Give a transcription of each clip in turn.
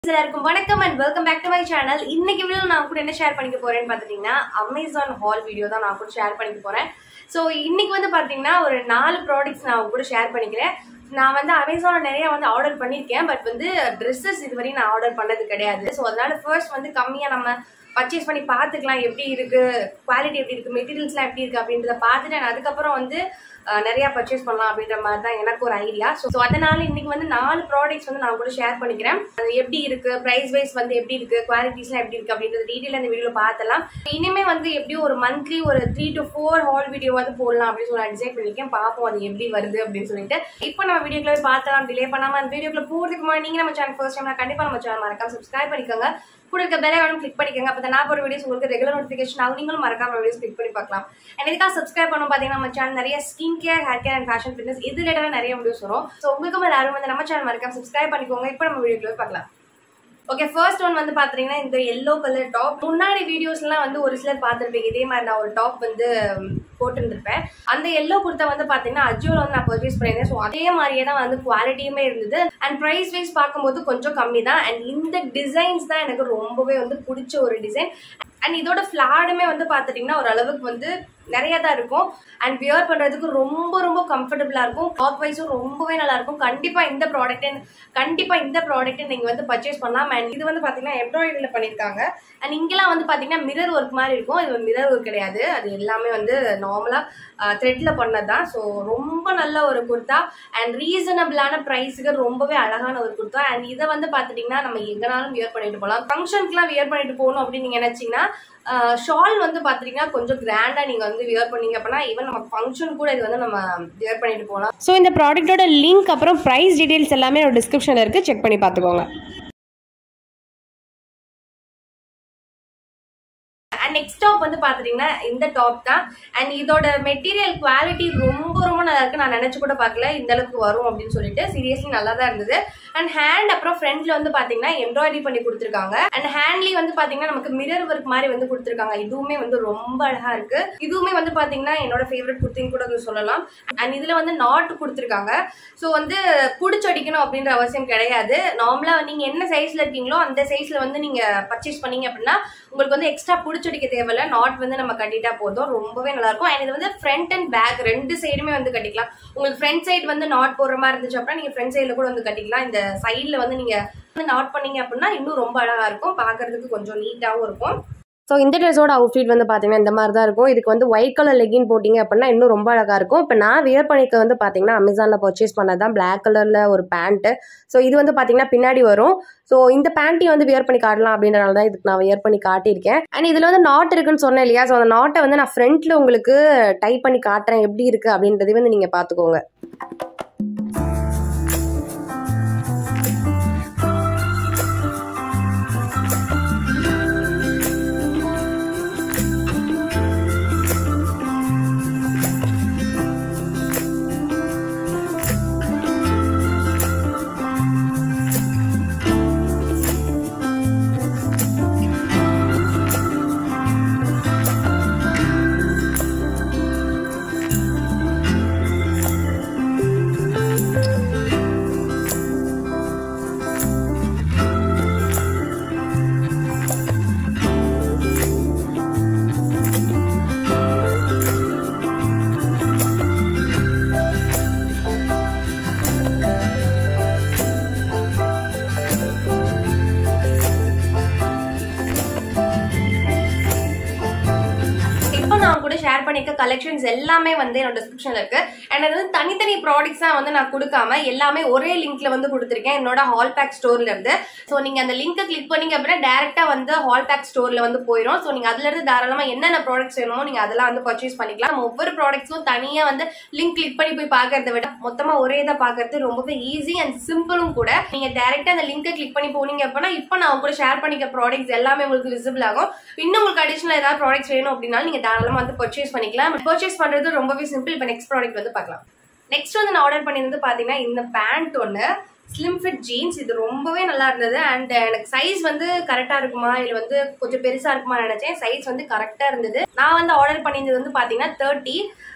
எல்லாருக்கும் வணக்கம் and welcome back to my channel இன்னைக்கு வீடியோ நான் கூட என்ன ஷேர் பண்ணிக்க போறேன்னு பார்த்துட்டீங்கன்னா அமேசான் ஹால் வீடியோ தான் நான் கூட ஷேர் பண்ணிக்க போறேன் ஸோ இன்னைக்கு வந்து பார்த்தீங்கன்னா ஒரு நாலு ப்ராடக்ட்ஸ் நான் உங்க கூட ஷேர் பண்ணிக்கிறேன் நான் வந்து அமேசானில் நிறைய வந்து ஆர்டர் பண்ணியிருக்கேன் பட் வந்து ட்ரெஸ்ஸஸ் இதுவரையும் நான் ஆர்டர் பண்ணது கிடையாது ஸோ அதனால ஃபர்ஸ்ட் வந்து கம்மியாக நம்ம பர்ச்சேஸ் பண்ணி பார்த்துக்கலாம் எப்படி இருக்கு குவாலிட்டி எப்படி இருக்கு மெட்டீரியல்ஸ்லாம் எப்படி இருக்கு அப்படின்றத பார்த்துட்டு and அதுக்கப்புறம் வந்து அஹ், நிறைய பர்ச்சேஸ் பண்ணலாம் அப்படின்ற மாதிரி தான் எனக்கு ஒரு ஐடியா ஸோ அதனால இன்னைக்கு வந்து நாலு ப்ராடக்ட்ஸ் வந்து நான் கூட ஷேர் பண்ணிக்கிறேன் அது எப்படி இருக்கு பிரைஸ் வைஸ் வந்து எப்படி இருக்கு குவாலிட்டிஸ்லாம் எப்படி இருக்கு அப்படின்றது டீட்டெயில் இந்த வீடியோல பார்த்தலாம் இனிமே வந்து எப்படியும் ஒரு மந்த்லி ஒரு த்ரீ டு ஃபோர் ஹால் வீடியோவாவது போடலாம் அப்படின்னு சொல்லி டிசைட் பண்ணிருக்கேன் பார்ப்போம் அது எப்படி வருது அப்படின்னு சொல்லிட்டு இப்போ நம்ம வீடியோக்குள்ள பார்த்தலாம் டிலே பண்ணாம அந்த வீடியோக்குள்ள போறதுக்கு முன்னாடி நீங்க நம்ம சேனல் ஃபர்ஸ்ட் டைம் கண்டிப்பா நம்ம சேனல் மறக்காம சப்ஸ்கிரைப் பண்ணிக்கோங்க கூட இருக்க பெல் ஐக்கானும் கிளிக் பண்ணிக்கோங்க அப்போ நான் போகிற வீடியோஸ் உங்களுக்கு ரெகுலர் நோட்டிஃபிகேஷன் ஆகும் நீங்களும் மறக்காம வீடியோஸ் கிளிக் பண்ணி பார்க்கலாம் And இதுக்காக சப்ஸ்கிரைப் பண்ணணும் பார்த்தீங்கன்னா நம்ம சேனல் நிறைய skin care hair care and fashion fitness இது ரிலேட்டடாக நிறைய வீடியோஸ் வரும் ஸோ உங்களுக்கும் எல்லாரும் வந்து நம்ம சேனல் மறக்காம சப்ஸ்கிரைப் பண்ணிக்கோங்க இப்போ நம்ம வீடியோக்குள்ள பார்க்கலாம் ஓகே ஃபர்ஸ்ட் ஒன் வந்து பாத்தீங்கன்னா இந்த எல்லோ கலர் டாப் முன்னாடி வீடியோஸ்லாம் வந்து ஒரு சிலர் பார்த்துருப்பீங்க இதே மாதிரி நான் ஒரு டாப் வந்து ம், போட்டுருந்துருப்பேன் அந்த எல்லோ குர்த்தா வந்து பாத்தீங்கன்னா அஜியோல வந்து நான் பர்ச்சேஸ் பண்ணியிருந்தேன் ஸோ அதே மாதிரியே தான் வந்து குவாலிட்டியுமே இருந்தது அண்ட் ப்ரைஸ் வைஸ் பார்க்கும்போது கொஞ்சம் கம்மி தான் அண்ட் இந்த டிசைன்ஸ் தான் எனக்கு ரொம்பவே வந்து பிடிச்ச ஒரு டிசைன் அண்ட் இதோட ஃபிளாடுமே வந்து பார்த்துட்டிங்கன்னா ஒரு அளவுக்கு வந்து நிறைய தான் இருக்கும் அண்ட் வியர் பண்ணுறதுக்கு ரொம்ப ரொம்ப கம்ஃபர்டபுளாக இருக்கும் கிளாத் வைஸும் ரொம்பவே நல்லா இருக்கும் கண்டிப்பாக இந்த ப்ராடக்ட்டை கண்டிப்பாக இந்த ப்ராடக்ட்டை நீங்கள் வந்து பர்ச்சேஸ் பண்ணலாம் அண்ட் இது வந்து பார்த்தீங்கன்னா எம்ப்ராய்டரியில் பண்ணியிருக்காங்க அண்ட் இங்கெல்லாம் வந்து பார்த்தீங்கன்னா மிரர் ஒர்க் மாதிரி இருக்கும் இது மிரர் ஒர்க் கிடையாது அது எல்லாமே வந்து நார்மலாக த்ரெட்டில் பண்ணது தான் ஸோ ரொம்ப நல்ல ஒரு குர்த்தா அண்ட் ரீசனபிளான ப்ரைஸுக்கு ரொம்பவே அழகான ஒரு குர்த்தா அண்ட் இதை வந்து பார்த்துட்டிங்கன்னா நம்ம எங்கனாலும் வியர் பண்ணிட்டு போகலாம் ஃபங்க்ஷனுக்குலாம் வியர் பண்ணிட்டு போகணும் அப்படின்னு நீங்கள் நினச்சிங்கன்னா ஷால் வந்து பார்த்துட்டிங்கன்னா கொஞ்சம் கிராண்டாக நீங்கள் வந்து வியர் பண்ணீங்க அப்படின்னா ஈவன் நம்ம ஃபங்க்ஷன் கூட இது வந்து நம்ம வியர் பண்ணிட்டு போகலாம் ஸோ இந்த ப்ராடக்ட்டோட லிங்க் அப்புறம் ப்ரைஸ் டீடைல்ஸ் எல்லாமே ஒரு டிஸ்கிரிப்ஷனில் இருக்குது செக் பண்ணி பார்த்துக்கோங்க அண்ட் நெக்ஸ்ட் டாப் வந்து பார்த்துட்டிங்கன்னா இந்த டாப் தான் அண்ட் இதோட மெட்டீரியல் குவாலிட்டி ரொம்ப ரொம்ப நல்லா இருக்கு நான் நினச்சி கூட பார்க்கல இந்த அளவுக்கு வரும் அப்படின்னு சொல்லிட்டு சீரியஸ்லி நல்லா தான் இருந்தது அண்ட் ஹேண்ட் அப்புறம் ஃப்ரண்ட்ல வந்து பார்த்தீங்கன்னா எம்ப்ராய்டரி பண்ணி கொடுத்துருக்காங்க அண்ட் ஹேண்ட்லி வந்து பார்த்தீங்கன்னா நமக்கு மிரர் ஒர்க் மாதிரி வந்து கொடுத்துருக்காங்க இதுவுமே வந்து ரொம்ப அழகா இருக்கு இதுவுமே வந்து பார்த்தீங்கன்னா என்னோட ஃபேவரட் குர்த்தின்னு கூட வந்து சொல்லலாம் அண்ட் இதுல வந்து நாட் கொடுத்துருக்காங்க ஸோ வந்து பிடிச்சடிக்கணும் அப்படின்ற அவசியம் கிடையாது நார்மலா நீங்க என்ன சைஸ்ல இருக்கீங்களோ அந்த சைஸ்ல வந்து நீங்க பர்ச்சேஸ் பண்ணீங்க அப்படின்னா உங்களுக்கு வந்து எக்ஸ்ட்ரா பிடிச்சடிக்க தேவையில்ல நாட் வந்து நம்ம கட்டிட்டா போதும் ரொம்பவே நல்லா இருக்கும் அண்ட் இது வந்து ஃப்ரண்ட் அண்ட் பேக் ரெண்டு சைடுமே வந்து கட்டிக்கலாம் உங்களுக்கு ஃப்ரண்ட் சைடு வந்து நாட் போடுற மாதிரி இருந்துச்சு அப்படின்னா நீங்க ஃப்ரண்ட் சைடுல கூட வந்து கட்டிக்கலாம் இந்த சைடுல வந்து நீங்க வந்து நாட் பண்ணீங்க அப்படின்னா இன்னும் ரொம்ப அழகா இருக்கும் பார்க்கிறதுக்கு கொஞ்சம் நீட்டாவும் இருக்கும் ஸோ இந்த ட்ரெஸ்ஸோட அவுட்ஃபிட் வந்து பார்த்தீங்கன்னா இந்த மாதிரி தான் இருக்கும் இதுக்கு வந்து ஒயிட் கலர் லெகின் போட்டிங்க அப்படின்னா இன்னும் ரொம்ப அழகாக இருக்கும் இப்போ நான் வியர் பண்ணிக்க வந்து பார்த்தீங்கன்னா அமேசானில் பர்ச்சேஸ் பண்ணது தான் பிளாக் கலரில் ஒரு பேண்ட்டு ஸோ இது வந்து பார்த்தீங்கன்னா பின்னாடி வரும் ஸோ இந்த பேண்ட்டையும் வந்து வியர் பண்ணி காட்டலாம் அப்படின்றனால தான் இதுக்கு நான் வியர் பண்ணி காட்டியிருக்கேன் அண்ட் இதில் வந்து நாட் இருக்குன்னு சொன்னேன் இல்லையா ஸோ அந்த நாட்டை வந்து நான் ஃப்ரண்ட்டில் உங்களுக்கு டைப் பண்ணி காட்டுறேன் எப்படி இருக்குது அப்படின்றதையும் வந்து நீங்கள் பார்த்துக்கோங்க இப்போ நான் கூட ஷேர் பண்ணிருக்க கலெக்ஷன்ஸ் எல்லாமே வந்து என்னோட டிஸ்கிரிப்ஷன்ல இருக்கு அண்ட் அது வந்து தனித்தனி ப்ராடக்ட்ஸ் தான் வந்து நான் கொடுக்காம எல்லாமே ஒரே லிங்க்ல வந்து கொடுத்துருக்கேன் என்னோட ஹால் பேக் ஸ்டோர்ல இருந்து ஸோ நீங்க அந்த லிங்கை கிளிக் பண்ணீங்க அப்படின்னா டேரக்டா வந்து ஹால் பேக் ஸ்டோர்ல வந்து போயிடும் ஸோ நீங்க அதுல இருந்து தாராளமா என்னென்ன ப்ராடக்ட்ஸ் வேணுமோ நீங்க அதெல்லாம் வந்து பர்ச்சேஸ் பண்ணிக்கலாம் நம்ம ஒவ்வொரு ப்ராடக்ட்ஸும் தனியா வந்து லிங்க் கிளிக் பண்ணி போய் பார்க்கறத விட மொத்தமா ஒரே இதை பார்க்கறது ரொம்பவே ஈஸி அண்ட் சிம்பிளும் கூட நீங்க டேரக்டா அந்த லிங்கை கிளிக் பண்ணி போனீங்க அப்படின்னா இப்போ நான் உங்க கூட ஷேர் பண்ணிக்க ப்ராடக்ட்ஸ் எல்லாமே உங்களுக்கு விசிபிள் ஆகும் இன்னும் உங்களுக்கு அடிஷனல் ஏதாவது ப்ராடக்ட்ஸ் வேணும் அப்படின்னாலும் நீங்க தாராளமா வந்து பர்ச்சேஸ் பண்ணிக்கலாம் பர்ச்சேஸ் பண்றது ரொம்பவே சிம்பிள் இப்போ நெக்ஸ்ட் ப்ராடக்ட் வந்து பார்க்கலாம் நெக்ஸ்ட் வந்து நான் ஆர்டர் பண்ணியிருந்தது பாத்தீங்கன்னா இந்த பேண்ட் ஒன்று ஸ்லிம் ஃபிட் ஜீன்ஸ் இது ரொம்பவே நல்லா இருந்தது அண்ட் எனக்கு சைஸ் வந்து கரெக்டாக இருக்குமா இல்லை வந்து கொஞ்சம் பெருசாக இருக்குமா நினச்சேன் சைஸ் வந்து கரெக்டாக இருந்தது நான் வந்து ஆர்டர் பண்ணியிருந்தது வந்து பார்த்தீங்கன்னா தேர்ட்டி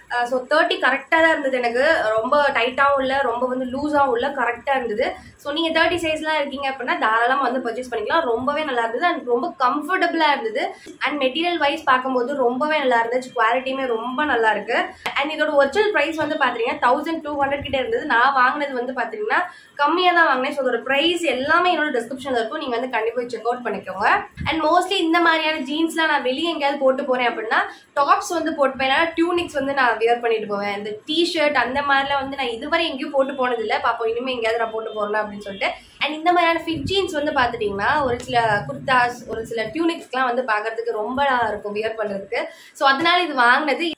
ஸோ தேர்ட்டி கரெக்டாக தான் இருந்தது எனக்கு ரொம்ப டைட்டாகவும் இல்லை ரொம்ப வந்து லூஸாகவும் இல்லை கரெக்டாக இருந்தது ஸோ நீங்கள் தேர்ட்டி சைஸ்லாம் இருக்கீங்க அப்படின்னா தாராளமாக வந்து பர்ச்சேஸ் பண்ணிக்கலாம் ரொம்பவே நல்லா இருந்தது அண்ட் ரொம்ப கம்ஃபர்டபுளாக இருந்தது அண்ட் மெட்டீரியல் வைஸ் பார்க்கும்போது ரொம்பவே நல்லா இருந்துச்சு குவாலிட்டியுமே ரொம்ப நல்லா இருக்கு அண்ட் இதோட ஒரிஜினல் ப்ரைஸ் வந்து பார்த்தீங்கன்னா தௌசண்ட் டூ ஹண்ட்ரட் கிட்ட இருந்தது நான் வாங்கினது வந்து பார்த்தீங்கன்னா கம்மியாக தான் வாங்கினேன் ஸோ அதோட ப்ரைஸ் எல்லாமே என்னோட டிஸ்கிரிப்ஷனில் இருக்கும் நீங்கள் வந்து கண்டிப்பாக செக் அவுட் பண்ணிக்கோங்க அண்ட் மோஸ்ட்லி இந்த மாதிரியான ஜீன்ஸ்லாம் நான் வெளியே எங்கேயாவது போட்டு போகிறேன் அப்படின்னா டாப்ஸ் வந்து போட்டு போய் டியூனிக்ஸ் வந்து நான் வியர் பண்ணிட்டு போவேன் இந்த டிஷர்ட் அந்த மாதிரிலாம் வந்து நான் இதுவரை எங்கேயும் போட்டு போனதில்லை பாப்போம் இனிமேல் எங்கேயாவது நான் போட்டு போறேன் அப்படின்னு சொல்லிட்டு அண்ட் இந்த மாதிரியான ஃபிட் ஜீன்ஸ் வந்து பார்த்துட்டிங்கன்னா ஒரு சில குர்தாஸ் ஒரு சில டியூனிக்ஸ்லாம் வந்து பார்க்கறதுக்கு ரொம்ப நல்லா இருக்கும் வியர் பண்ணுறதுக்கு ஸோ அதனால இது வாங்கினது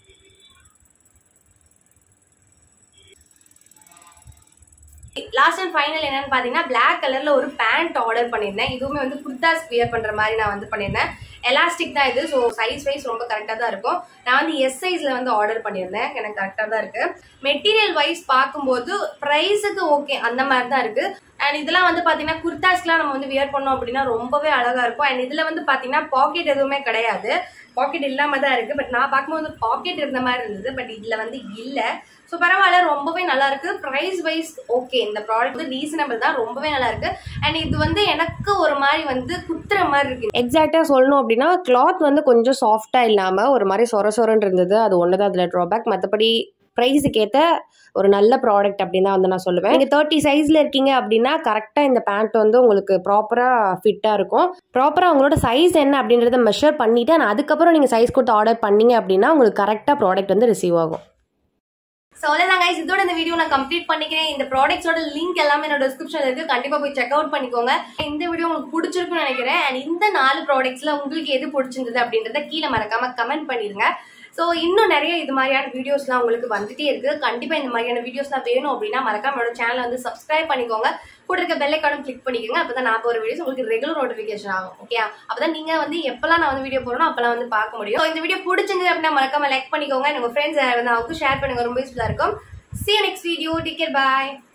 லாஸ்ட் அண்ட் ஃபைனல் என்னன்னு பார்த்தீங்கன்னா பிளாக் கலரில் ஒரு பேண்ட் ஆர்டர் பண்ணியிருந்தேன் இதுவுமே வந்து குர்தாஸ் வியர் பண்ணுற மாதிரி நான் வந்து பண்ணியிருந்தேன் எலாஸ்டிக் தான் இது ஸோ சைஸ் வைஸ் ரொம்ப கரெக்டாக தான் இருக்கும் நான் வந்து எஸ் சைஸில் வந்து ஆர்டர் பண்ணியிருந்தேன் எனக்கு கரெக்டாக தான் இருக்குது மெட்டீரியல் வைஸ் பார்க்கும்போது ப்ரைஸுக்கு ஓகே அந்த மாதிரி தான் இருக்குது அண்ட் இதெல்லாம் வந்து பார்த்தீங்கன்னா குர்தாஸ்க்குலாம் நம்ம வந்து வியர் பண்ணோம் அப்படின்னா ரொம்பவே அழகாக இருக்கும் அண்ட் இதில் வந்து பார்த்தீங்கன்னா பாக்கெட் எதுவுமே கிடையாது பாக்கெட் இல்லாமல் தான் இருக்குது பட் நான் பார்க்கும்போது பாக்கெட் இருந்த மாதிரி இருந்தது பட் இதில் வந்து இல்லை ஸோ பரவாயில்ல ரொம்பவே நல்லா இருக்கு ப்ரைஸ் வைஸ் ஓகே இந்த ப்ராடக்ட் வந்து ரீசனபிள் தான் ரொம்பவே நல்லா இருக்கு அண்ட் இது வந்து எனக்கு ஒரு மாதிரி வந்து குத்துற மாதிரி இருக்கு எக்ஸாக்டாக சொல்லணும் அப்படின்னா கிளாத் வந்து கொஞ்சம் சாஃப்டாக இல்லாமல் ஒரு மாதிரி சொர சொரன்னு இருந்தது அது ஒன்று தான் அதில் ட்ராபேக் மற்றபடி ப்ரைஸுக்கு ஏற்ற ஒரு நல்ல ப்ராடக்ட் அப்படின்னு தான் வந்து நான் சொல்லுவேன் நீங்கள் தேர்ட்டி சைஸில் இருக்கீங்க அப்படின்னா கரெக்டாக இந்த பேண்ட் வந்து உங்களுக்கு ப்ராப்பராக ஃபிட்டாக இருக்கும் ப்ராப்பராக உங்களோட சைஸ் என்ன அப்படின்றத மெஷர் பண்ணிவிட்டு and அதுக்கப்புறம் நீங்கள் சைஸ் கொடுத்து ஆர்டர் பண்ணீங்க அப்படின்னா உங்களுக்கு கரெக்டாக ப்ராடக்ட் வந்து ரிசீவ் ஆகும் ஸோ அவ்வளோதான் guys இதோட இந்த வீடியோ நான் கம்ப்ளீட் பண்ணிக்கிறேன் இந்த ப்ராடக்ட்ஸோட லிங்க் எல்லாமே என்னோட டிஸ்கிரிப்ஷன் இருக்கு கண்டிப்பா போய் செக் அவுட் பண்ணிக்கோங்க இந்த வீடியோ உங்களுக்கு பிடிச்சிருக்குன்னு நினைக்கிறேன் அண்ட் இந்த நாலு ப்ராடக்ட்ஸ்ல உங்களுக்கு எது பிடிச்சிருந்தது அப்படின்றத கீழே மறக்காம கமெண்ட் பண்ணிருங்க ஸோ இன்னும் நிறைய இது மாதிரியான வீடியோஸ்லாம் உங்களுக்கு வந்துட்டே இருக்கு கண்டிப்பா இந்த மாதிரியான வீடியோஸ்லாம் வேணும் அப்படின்னா மறக்காம என்னோட சேனலை வந்து சப்ஸ்கிரைப் பண்ணிக்கோங்க கூட இருக்க பெல் ஐக்கானும் கிளிக் பண்ணிக்கோங்க அப்பதான் நான் போகிற வீடியோஸ் உங்களுக்கு ரெகுலர் நோட்டிஃபிகேஷன் ஆகும் ஓகே அப்பதான் நீங்க வந்து எப்பெல்லாம் நான் வந்து வீடியோ போறோம் அப்பெல்லாம் வந்து பார்க்க முடியும் So, இந்த வீடியோ பிடிச்சிருந்தது அப்படின்னா மறக்காம லைக் பண்ணிக்கோங்க உங்க ஃப்ரெண்ட்ஸ் வந்து அவங்களுக்கு ஷேர் பண்ணுங்க ரொம்ப யூஸ்ஃபுல்லா இருக்கும் see you next video take care bye